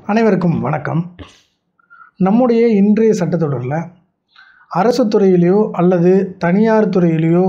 அனைவருக்கும் வணக்கம் நம்முடைய இன்றைய சட்டத்தொடரில் அரசு துறையிலேயோ அல்லது தனியார் துறையிலேயோ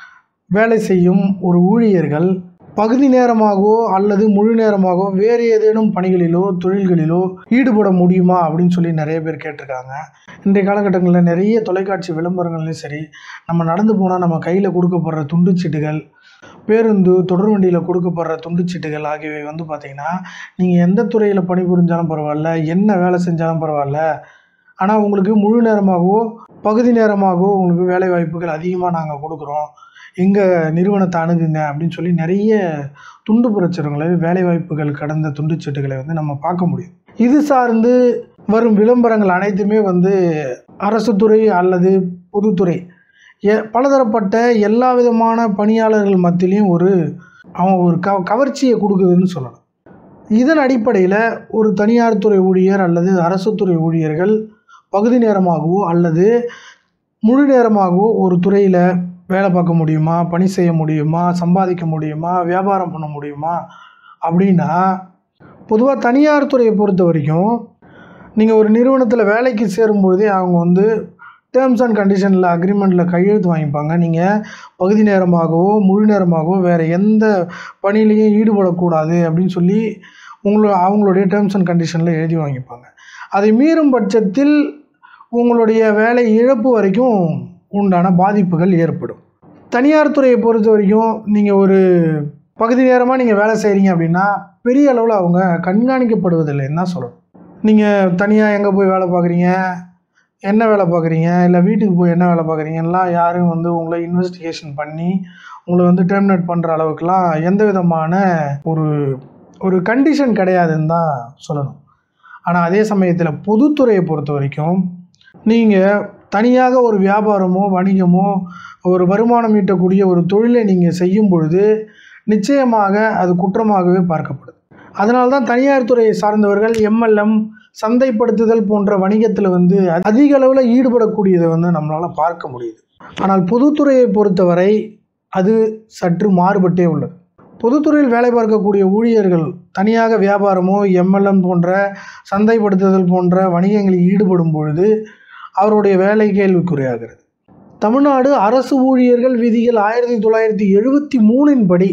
வேலை செய்யும் ஒரு ஊழியர்கள் பகுதி நேரமாகவோ அல்லது முழு நேரமாகவோ வேறு ஏதேனும் பணிகளிலோ தொழில்களிலோ ஈடுபட முடியுமா அப்படின்னு சொல்லி நிறைய பேர் கேட்டிருக்காங்க இன்றைய காலகட்டங்களில் நிறைய தொலைக்காட்சி விளம்பரங்கள்லையும் சரி நம்ம நடந்து போனால் நம்ம கையில் கொடுக்கப்படுற துண்டுச்சீட்டுகள் பேருந்து தொடர் வண்டியில் கொடுக்கப்படுற துண்டுச்சீட்டுகள் ஆகியவை வந்து பார்த்திங்கன்னா நீங்கள் எந்த துறையில் பணிபுரிஞ்சாலும் பரவாயில்ல என்ன வேலை செஞ்சாலும் பரவாயில்ல ஆனால் உங்களுக்கு முழு நேரமாகவோ பகுதி நேரமாகவோ உங்களுக்கு வேலை வாய்ப்புகள் அதிகமாக நாங்கள் கொடுக்குறோம் எங்கள் நிறுவனத்தை அணுகுங்க அப்படின்னு சொல்லி நிறைய துண்டு பிரச்சுரங்களை வேலை வாய்ப்புகள் கடந்த துண்டுச்சீட்டுகளை வந்து நம்ம பார்க்க முடியும் இது சார்ந்து வரும் விளம்பரங்கள் அனைத்துமே வந்து அரசு துறை அல்லது பொதுத்துறை எ பலதரப்பட்ட எல்லா விதமான பணியாளர்கள் மத்தியிலையும் ஒரு அவன் ஒரு க கவர்ச்சியை கொடுக்குதுன்னு சொல்லலாம் இதன் அடிப்படையில் ஒரு தனியார் துறை ஊழியர் அல்லது அரசு துறை ஊழியர்கள் பகுதி நேரமாகவோ அல்லது முழு நேரமாகவோ ஒரு துறையில் வேலை பார்க்க முடியுமா பணி செய்ய முடியுமா சம்பாதிக்க முடியுமா வியாபாரம் பண்ண முடியுமா அப்படின்னா பொதுவாக தனியார் துறையை பொறுத்த வரைக்கும் நீங்கள் ஒரு நிறுவனத்தில் வேலைக்கு சேரும்பொழுதே அவங்க வந்து டேர்ம்ஸ் அண்ட் கண்டிஷனில் அக்ரிமெண்ட்டில் கையெழுத்து வாங்கிப்பாங்க நீங்கள் பகுதி நேரமாகவோ முழு நேரமாகவோ வேறு எந்த பணியிலையும் ஈடுபடக்கூடாது அப்படின்னு சொல்லி உங்களோட அவங்களுடைய டேர்ம்ஸ் அண்ட் கண்டிஷனில் எழுதி வாங்கிப்பாங்க அதை மீறும் பட்சத்தில் உங்களுடைய வேலை இழப்பு வரைக்கும் உண்டான பாதிப்புகள் ஏற்படும் தனியார் துறையை பொறுத்த வரைக்கும் நீங்கள் ஒரு பகுதி நேரமாக நீங்கள் வேலை செய்கிறீங்க அப்படின்னா பெரிய அளவில் அவங்க கண்காணிக்கப்படுவதில்லைன்னு தான் சொல்லணும் நீங்கள் தனியாக எங்கே போய் வேலை பார்க்குறீங்க என்ன வேலை பார்க்குறீங்க இல்லை வீட்டுக்கு போய் என்ன வேலை பார்க்குறீங்கலாம் யாரும் வந்து உங்களை இன்வெஸ்டிகேஷன் பண்ணி உங்களை வந்து டெர்மினேட் பண்ணுற அளவுக்குலாம் எந்த விதமான ஒரு ஒரு கண்டிஷன் கிடையாதுன்னு தான் சொல்லணும் ஆனால் அதே சமயத்தில் பொதுத்துறையை பொறுத்த வரைக்கும் நீங்கள் தனியாக ஒரு வியாபாரமோ வணிகமோ ஒரு வருமானம் ஈட்டக்கூடிய ஒரு தொழிலை நீங்கள் செய்யும் பொழுது நிச்சயமாக அது குற்றமாகவே பார்க்கப்படுது அதனால தான் தனியார் துறையை சார்ந்தவர்கள் எம்எல்எம் சந்தைப்படுத்துதல் போன்ற வணிகத்தில் வந்து அதிக அளவில் ஈடுபடக்கூடியதை வந்து நம்மளால் பார்க்க முடியுது ஆனால் பொதுத்துறையை பொறுத்தவரை அது சற்று மாறுபட்டே உள்ளது பொதுத்துறையில் வேலை பார்க்கக்கூடிய ஊழியர்கள் தனியாக வியாபாரமோ எம்எல்எம் போன்ற சந்தைப்படுத்துதல் போன்ற வணிகங்களில் ஈடுபடும் பொழுது அவருடைய வேலை கேள்விக்குறியாகிறது தமிழ்நாடு அரசு ஊழியர்கள் விதிகள் ஆயிரத்தி தொள்ளாயிரத்தி எழுபத்தி மூணின் படி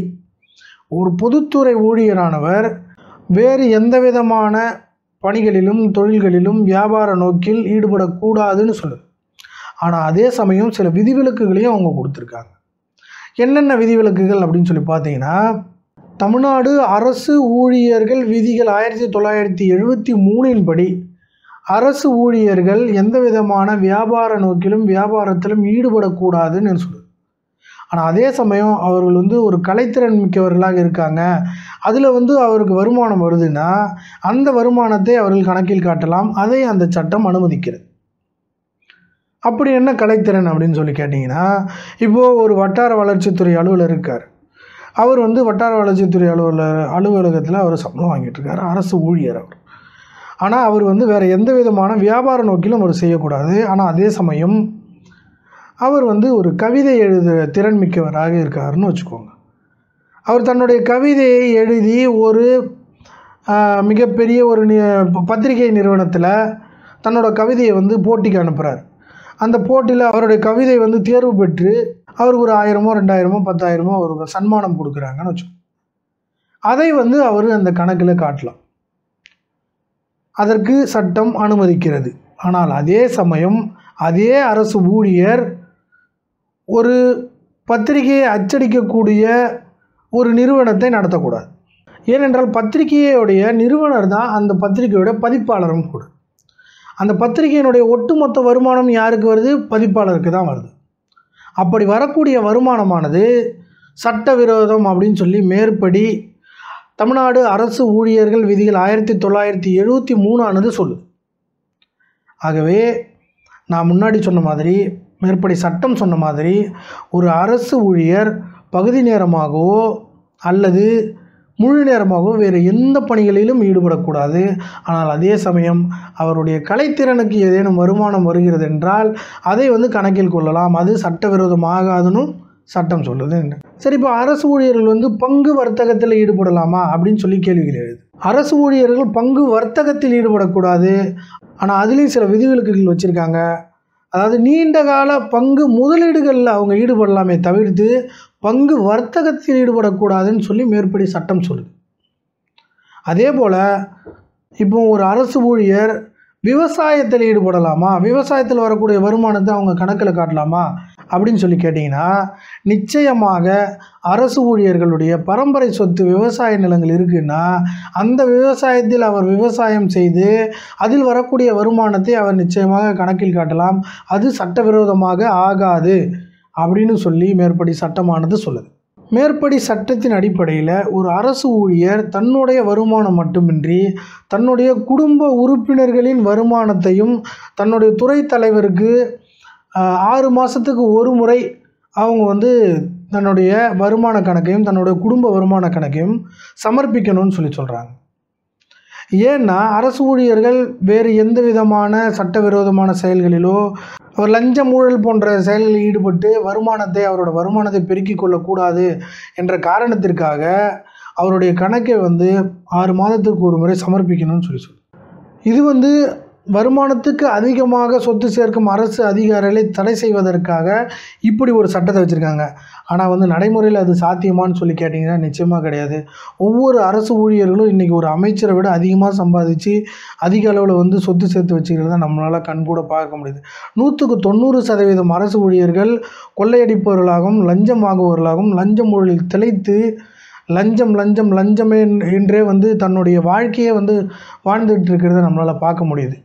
ஒரு பொதுத்துறை ஊழியரானவர் வேறு எந்த விதமான பணிகளிலும் தொழில்களிலும் வியாபார நோக்கில் ஈடுபடக்கூடாதுன்னு சொல்லுது ஆனால் அதே சமயம் சில விதிவிலக்குகளையும் அவங்க கொடுத்துருக்காங்க என்னென்ன விதிவிலக்குகள் அப்படின்னு சொல்லி பார்த்தீங்கன்னா தமிழ்நாடு அரசு ஊழியர்கள் விதிகள் ஆயிரத்தி தொள்ளாயிரத்தி எழுபத்தி மூணின் படி அரசு ஊழியர்கள் எந்த விதமான வியாபார நோக்கிலும் வியாபாரத்திலும் ஈடுபடக்கூடாதுன்னு சொல்லுது ஆனால் அதே சமயம் அவர்கள் வந்து ஒரு கலைத்திறன் மிக்கவர்களாக இருக்காங்க அதில் வந்து அவருக்கு வருமானம் வருதுன்னா அந்த வருமானத்தை அவர்கள் கணக்கில் காட்டலாம் அதை அந்த சட்டம் அனுமதிக்கிறது அப்படி என்ன கலைத்திறன் அப்படின்னு சொல்லி கேட்டிங்கன்னா இப்போது ஒரு வட்டார வளர்ச்சித்துறை அலுவலர் இருக்கார் அவர் வந்து வட்டார வளர்ச்சித்துறை அலுவலர் அலுவலகத்தில் அவர் சம்பளம் வாங்கிட்டு இருக்காரு அரசு ஊழியர் அவர் ஆனால் அவர் வந்து வேறு எந்த விதமான வியாபார நோக்கிலும் அவர் செய்யக்கூடாது ஆனால் அதே சமயம் அவர் வந்து ஒரு கவிதை எழுத திறன் மிக்கவராக இருக்காருன்னு வச்சுக்கோங்க அவர் தன்னுடைய கவிதையை எழுதி ஒரு மிகப்பெரிய ஒரு பத்திரிகை நிறுவனத்தில் தன்னோட கவிதையை வந்து போட்டிக்கு அனுப்புகிறார் அந்த போட்டியில் அவருடைய கவிதை வந்து தேர்வு பெற்று அவருக்கு ஒரு ஆயிரமோ ரெண்டாயிரமோ பத்தாயிரமோ அவருக்கு சன்மானம் கொடுக்குறாங்கன்னு வச்சுக்கோங்க அதை வந்து அவர் அந்த கணக்கில் காட்டலாம் அதற்கு சட்டம் அனுமதிக்கிறது ஆனால் அதே சமயம் அதே அரசு ஊழியர் ஒரு பத்திரிகையை அச்சடிக்கக்கூடிய ஒரு நிறுவனத்தை நடத்தக்கூடாது ஏனென்றால் பத்திரிகையோடைய நிறுவனர் தான் அந்த பத்திரிகையோட பதிப்பாளரும் கூட அந்த பத்திரிகையினுடைய ஒட்டுமொத்த வருமானம் யாருக்கு வருது பதிப்பாளருக்கு தான் வருது அப்படி வரக்கூடிய வருமானமானது சட்டவிரோதம் அப்படின்னு சொல்லி மேற்படி தமிழ்நாடு அரசு ஊழியர்கள் விதிகள் ஆயிரத்தி தொள்ளாயிரத்தி எழுபத்தி மூணானது சொல்லுது ஆகவே நான் முன்னாடி சொன்ன மாதிரி மேற்படி சட்டம் சொன்ன மாதிரி ஒரு அரசு ஊழியர் பகுதி நேரமாகவோ அல்லது முழு நேரமாகவோ வேறு எந்த பணிகளிலும் ஈடுபடக்கூடாது ஆனால் அதே சமயம் அவருடைய கலைத்திறனுக்கு ஏதேனும் வருமானம் வருகிறது என்றால் அதை வந்து கணக்கில் கொள்ளலாம் அது சட்டவிரோதமாகாதுன்னு சட்டம் சொல்லுது சரி இப்போ அரசு ஊழியர்கள் வந்து பங்கு வர்த்தகத்தில் ஈடுபடலாமா அப்படின்னு சொல்லி கேள்வி கிடையாது அரசு ஊழியர்கள் பங்கு வர்த்தகத்தில் ஈடுபடக்கூடாது ஆனால் அதுலேயும் சில விதிவிலக்குகள் வச்சுருக்காங்க அதாவது நீண்ட கால பங்கு முதலீடுகளில் அவங்க ஈடுபடலாமே தவிர்த்து பங்கு வர்த்தகத்தில் ஈடுபடக்கூடாதுன்னு சொல்லி மேற்படி சட்டம் சொல்லுது அதே போல் இப்போ ஒரு அரசு ஊழியர் விவசாயத்தில் ஈடுபடலாமா விவசாயத்தில் வரக்கூடிய வருமானத்தை அவங்க கணக்கில் காட்டலாமா அப்படின்னு சொல்லி கேட்டிங்கன்னா நிச்சயமாக அரசு ஊழியர்களுடைய பரம்பரை சொத்து விவசாய நிலங்கள் இருக்குன்னா அந்த விவசாயத்தில் அவர் விவசாயம் செய்து அதில் வரக்கூடிய வருமானத்தை அவர் நிச்சயமாக கணக்கில் காட்டலாம் அது சட்டவிரோதமாக ஆகாது அப்படின்னு சொல்லி மேற்படி சட்டமானது சொல்லுது மேற்படி சட்டத்தின் அடிப்படையில் ஒரு அரசு ஊழியர் தன்னுடைய வருமானம் மட்டுமின்றி தன்னுடைய குடும்ப உறுப்பினர்களின் வருமானத்தையும் தன்னுடைய துறை தலைவருக்கு ஆஹ், ஆறு மாதத்துக்கு ஒரு முறை அவங்க வந்து தன்னுடைய வருமான கணக்கையும் தன்னுடைய குடும்ப வருமான கணக்கையும் சமர்ப்பிக்கணும்னு சொல்லி சொல்கிறாங்க ஏன்னா அரசு ஊழியர்கள் வேறு எந்த விதமான சட்டவிரோதமான செயல்களிலோ அவர் லஞ்சம் ஊழல் போன்ற செயல்களில் ஈடுபட்டு வருமானத்தை அவரோட வருமானத்தை பெருக்கிக் கொள்ளக்கூடாது என்ற காரணத்திற்காக அவருடைய கணக்கை வந்து ஆறு மாதத்துக்கு ஒரு முறை சமர்ப்பிக்கணும்னு சொல்லி சொல்லு இது வந்து வருமானத்துக்கு அதிகமாக சொத்து சேர்க்கும் அரசு அதிகாரிகளை தடை செய்வதற்காக இப்படி ஒரு சட்டத்தை வச்சுருக்காங்க ஆனால் வந்து நடைமுறையில் அது சாத்தியமான்னு சொல்லி கேட்டிங்கன்னா நிச்சயமாக கிடையாது ஒவ்வொரு அரசு ஊழியர்களும் இன்றைக்கி ஒரு அமைச்சரை விட அதிகமாக சம்பாதிச்சு அதிக அளவில் வந்து சொத்து சேர்த்து வச்சுக்கிறத நம்மளால் கண்கூட பார்க்க முடியுது நூற்றுக்கு தொண்ணூறு சதவீதம் அரசு ஊழியர்கள் கொள்ளையடிப்பவர்களாகவும் லஞ்சம் வாங்குபவர்களாகவும் லஞ்சம் ஊழலில் திளைத்து லஞ்சம் லஞ்சம் லஞ்சமே என்றே வந்து தன்னுடைய வாழ்க்கையை வந்து வாழ்ந்துட்டு இருக்கிறத நம்மளால் பார்க்க முடியுது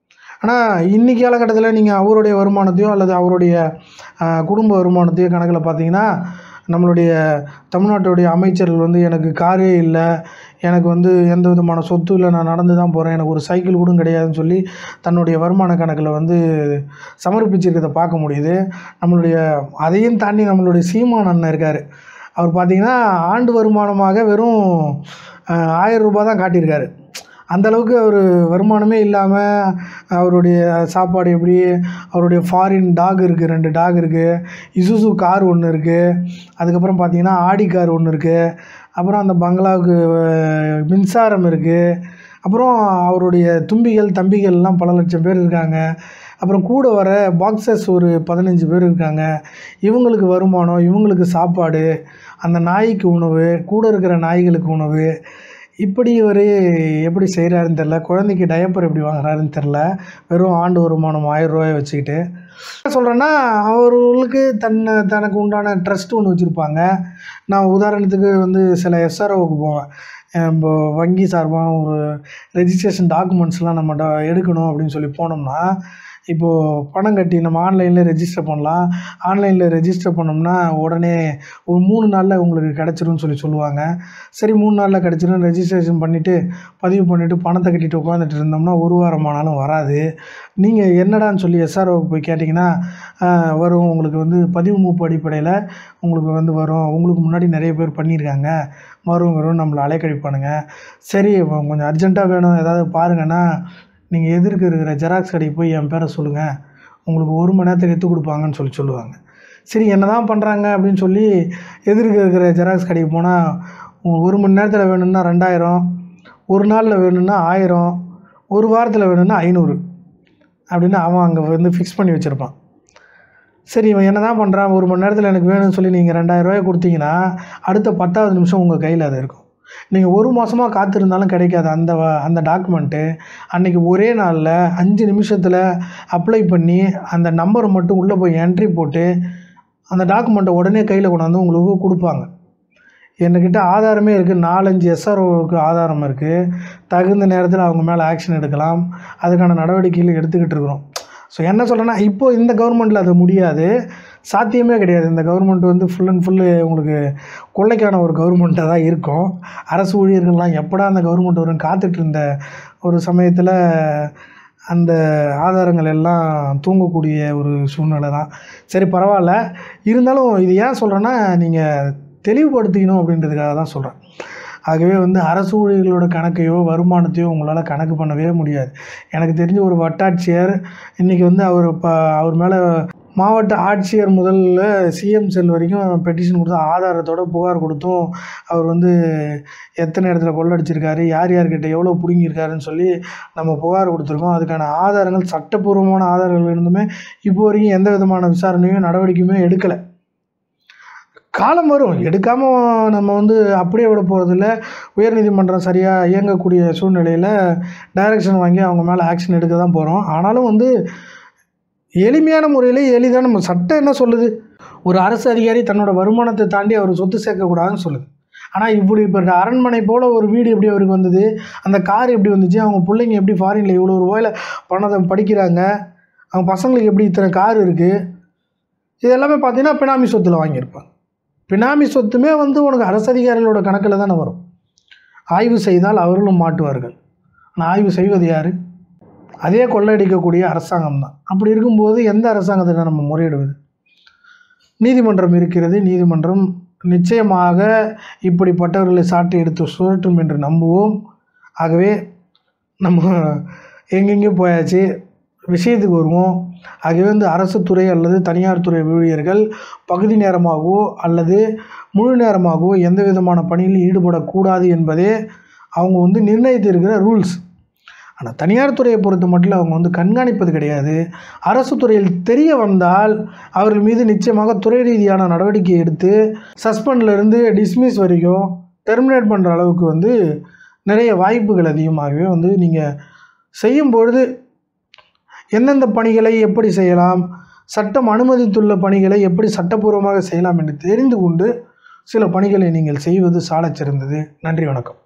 ஆனால் இன்றைக்கி காலகட்டத்தில் நீங்கள் அவருடைய வருமானத்தையோ அல்லது அவருடைய ஆஹ், குடும்ப வருமானத்தையோ கணக்கில் பார்த்தீங்கன்னா நம்மளுடைய தமிழ்நாட்டுடைய அமைச்சர்கள் வந்து எனக்கு காரே இல்லை எனக்கு வந்து எந்த விதமான சொத்து இல்லை நான் நடந்து தான் போகிறேன் எனக்கு ஒரு சைக்கிள் கூட கிடையாதுன்னு சொல்லி தன்னுடைய வருமான கணக்கில் வந்து சமர்ப்பிச்சிருக்கிறத பார்க்க முடியுது நம்மளுடைய அதையும் தாண்டி நம்மளுடைய சீமான் அண்ணன் இருக்கார் அவர் பார்த்தீங்கன்னா ஆண்டு வருமானமாக வெறும் ஆஹ், ஆயிரம் ரூபாய் தான் காட்டியிருக்காரு அந்த அளவுக்கு அவர் வருமானமே இல்லாமல் அவருடைய சாப்பாடு எப்படி அவருடைய ஃபாரின் டாக் இருக்குது ரெண்டு டாக் இருக்குது இசுசு கார் ஒன்று இருக்குது அதுக்கப்புறம் பார்த்தீங்கன்னா ஆடி கார் ஒன்று இருக்குது அப்புறம் அந்த பங்களாவுக்கு அஹ், மின்சாரம் இருக்குது அப்புறம் அவருடைய தும்பிகள் தம்பிகள்லாம் பல லட்சம் பேர் இருக்காங்க அப்புறம் கூட வர பாக்ஸர்ஸ் ஒரு பதினஞ்சு பேர் இருக்காங்க இவங்களுக்கு வருமானம் இவங்களுக்கு சாப்பாடு அந்த நாய்க்கு உணவு கூட இருக்கிற நாய்களுக்கு உணவு இப்படி இவர் எப்படி செய்கிறாருன்னு தெரில குழந்தைக்கு டயப்பர் எப்படி வாங்குறாருன்னு தெரில வெறும் ஆண்டு வருமானம் ஆயிரம் ரூபாயை வச்சுக்கிட்டு என்ன சொல்கிறேன்னா அவர்களுக்கு தன்னை தனக்கு உண்டான ட்ரஸ்ட் ஒன்று வச்சுருப்பாங்க நான் உதாரணத்துக்கு வந்து சில எஸ்ஆர்ஓவுக்கு போவேன் அஹ் இப்போ வங்கி சார்பாக ஒரு ரெஜிஸ்ட்ரேஷன் டாக்குமெண்ட்ஸ்லாம் நம்ம ட எடுக்கணும் அப்படின்னு சொல்லி போனோம்னா இப்போது பணம் கட்டி நம்ம ஆன்லைனில் ரெஜிஸ்டர் பண்ணலாம் ஆன்லைனில் ரெஜிஸ்டர் பண்ணோம்னா உடனே ஒரு மூணு நாளில் உங்களுக்கு கிடச்சிரும்னு சொல்லி சொல்லுவாங்க சரி மூணு நாளில் கிடச்சிரும் ரெஜிஸ்ட்ரேஷன் பண்ணிவிட்டு பதிவு பண்ணிவிட்டு பணத்தை கட்டிட்டு உட்காந்துட்டு இருந்தோம்னா ஒரு வாரமானாலும் வராது நீங்கள் என்னடான்னு சொல்லி எஸ்ஆர்ஓக்கு போய் கேட்டிங்கன்னா ஆஹ், வரும் உங்களுக்கு வந்து பதிவு மூப்பு அடிப்படையில் உங்களுக்கு வந்து வரும் உங்களுக்கு முன்னாடி நிறைய பேர் பண்ணியிருக்காங்க வரும் வரும் நம்மளை அலைக்கழிப்பானுங்க சரி இப்போ கொஞ்சம் அர்ஜென்ட்டாக வேணும் ஏதாவது பாருங்கன்னா நீங்கள் எதிர்க்க இருக்கிற ஜெராக்ஸ் கடைக்கு போய் என் பேரை சொல்லுங்கள் உங்களுக்கு ஒரு மணி நேரத்தில் எடுத்து கொடுப்பாங்கன்னு சொல்லி சொல்லுவாங்க சரி என்ன தான் பண்ணுறாங்க அப்படின்னு சொல்லி எதிர்க்க இருக்கிற ஜெராக்ஸ் கடைக்கு போனால் ஒரு மணி நேரத்தில் வேணும்னா ரெண்டாயிரம் ஒரு நாளில் வேணும்னா ஆயிரம் ஒரு வாரத்தில் வேணும்னா ஐநூறு அப்படின்னு அவன் அங்கே வந்து ஃபிக்ஸ் பண்ணி வச்சுருப்பான் சரி இவன் என்ன தான் பண்ணுறான் ஒரு மணி நேரத்தில் எனக்கு வேணும்னு சொல்லி நீங்கள் ரெண்டாயிரம் ரூபாய் கொடுத்தீங்கன்னா அடுத்த பத்தாவது நிமிஷம் உங்கள் கையில் அது இருக்கும் நீங்கள் ஒரு மாதமாக காத்திருந்தாலும் கிடைக்காது அந்த வ- அந்த டாக்குமெண்ட்டு அன்றைக்கி ஒரே நாளில் அஞ்சு நிமிஷத்தில் அப்ளை பண்ணி அந்த நம்பரை மட்டும் உள்ளே போய் என்ட்ரி போட்டு அந்த டாக்குமெண்ட்டை உடனே கையில் கொண்டாந்து உங்களுக்கு கொடுப்பாங்க என்கிட்ட ஆதாரமே இருக்குது நாலஞ்சு எஸ்ஆர்ஓவுக்கு ஆதாரம் இருக்குது தகுந்த நேரத்தில் அவங்க மேலே ஆக்ஷன் எடுக்கலாம் அதுக்கான நடவடிக்கைகள் எடுத்துக்கிட்டு இருக்கிறோம் ஸோ என்ன சொல்கிறேன்னா இப்போ இந்த கவர்மெண்ட்டில் அது முடியாது சாத்தியமே கிடையாது இந்த கவர்மெண்ட் வந்து ஃபுல் அண்ட் ஃபுல்லு உங்களுக்கு கொள்ளைக்கான ஒரு கவர்மெண்ட்டாக தான் இருக்கும் அரசு ஊழியர்கள்லாம் எப்படா அந்த கவர்மெண்ட் வரும் காத்துட்டு இருந்த ஒரு சமயத்தில் அந்த ஆதாரங்கள் எல்லாம் தூங்கக்கூடிய ஒரு சூழ்நிலை தான் சரி பரவாயில்ல இருந்தாலும் இது ஏன் சொல்கிறேன்னா நீங்கள் தெளிவுபடுத்திக்கணும் அப்படின்றதுக்காக தான் சொல்கிறேன் ஆகவே வந்து அரசு ஊழியர்களோட கணக்கையோ வருமானத்தையோ உங்களால் கணக்கு பண்ணவே முடியாது எனக்கு தெரிஞ்ச ஒரு வட்டாட்சியர் இன்றைக்கி வந்து அவர் இப்போ அவர் மேலே மாவட்ட ஆட்சியர் முதல்ல சிஎம் செல் வரைக்கும் பெட்டிஷன் கொடுத்து ஆதாரத்தோட புகார் கொடுத்தும் அவர் வந்து எத்தனை இடத்துல கொள்ளடிச்சிருக்காரு யார் யார்கிட்ட எவ்வளோ பிடுங்கியிருக்காருன்னு சொல்லி நம்ம புகார் கொடுத்துருக்கோம் அதுக்கான ஆதாரங்கள் சட்டப்பூர்வமான ஆதாரங்கள் இருந்துமே இப்போ வரைக்கும் எந்த விதமான விசாரணையும் நடவடிக்கையுமே எடுக்கலை காலம் வரும் எடுக்காமல் நம்ம வந்து அப்படியே விட போகிறதில்ல உயர்நீதிமன்றம் சரியாக இயங்கக்கூடிய சூழ்நிலையில் டைரக்ஷன் வாங்கி அவங்க மேலே ஆக்ஷன் எடுக்க தான் போகிறோம் ஆனாலும் வந்து எளிமையான முறையில் எளிதாக நம்ம சட்டம் என்ன சொல்லுது ஒரு அரசு அதிகாரி தன்னோட வருமானத்தை தாண்டி அவர் சொத்து சேர்க்கக்கூடாதுன்னு சொல்லுது ஆனால் இப்படி இப்போ அரண்மனை போல் ஒரு வீடு எப்படி அவருக்கு வந்தது அந்த கார் எப்படி வந்துச்சு அவங்க பிள்ளைங்க எப்படி ஃபாரினில் இவ்வளோ ரூபாயில் பணத்தை படிக்கிறாங்க அவங்க பசங்களுக்கு எப்படி இத்தனை கார் இருக்குது இது எல்லாமே பார்த்தீங்கன்னா பினாமி சொத்தில் வாங்கியிருப்பாங்க பினாமி சொத்துமே வந்து உனக்கு அரசு அதிகாரிகளோட கணக்கில் தானே வரும் ஆய்வு செய்தால் அவர்களும் மாட்டுவார்கள் ஆனால் ஆய்வு செய்வது யார் அதே கொள்ளையடிக்கக்கூடிய அரசாங்கம் தான் அப்படி இருக்கும்போது எந்த அரசாங்கத்தை நம்ம முறையிடுவது நீதிமன்றம் இருக்கிறது நீதிமன்றம் நிச்சயமாக இப்படிப்பட்டவர்களை சாட்டி எடுத்து சுரட்டும் என்று நம்புவோம் ஆகவே நம்ம எங்கெங்கேயோ போயாச்சு விஷயத்துக்கு வருவோம் ஆகவே வந்து அரசு துறை அல்லது தனியார் துறை ஊழியர்கள் பகுதி நேரமாகவோ அல்லது முழு நேரமாகவோ எந்த விதமான பணியில் ஈடுபடக்கூடாது என்பதே அவங்க வந்து நிர்ணயித்திருக்கிற ரூல்ஸ் ஆனால் தனியார் துறையை பொறுத்த மட்டும் அவங்க வந்து கண்காணிப்பது கிடையாது அரசு துறையில் தெரிய வந்தால் அவர்கள் மீது நிச்சயமாக துறை ரீதியான நடவடிக்கை எடுத்து சஸ்பெண்ட்லேருந்து டிஸ்மிஸ் வரைக்கும் டெர்மினேட் பண்ணுற அளவுக்கு வந்து நிறைய வாய்ப்புகள் அதிகமாகவே வந்து நீங்கள் செய்யும் பொழுது எந்தெந்த பணிகளை எப்படி செய்யலாம் சட்டம் அனுமதித்துள்ள பணிகளை எப்படி சட்டப்பூர்வமாக செய்யலாம் என்று தெரிந்து கொண்டு சில பணிகளை நீங்கள் செய்வது சாலச் சிறந்தது நன்றி வணக்கம்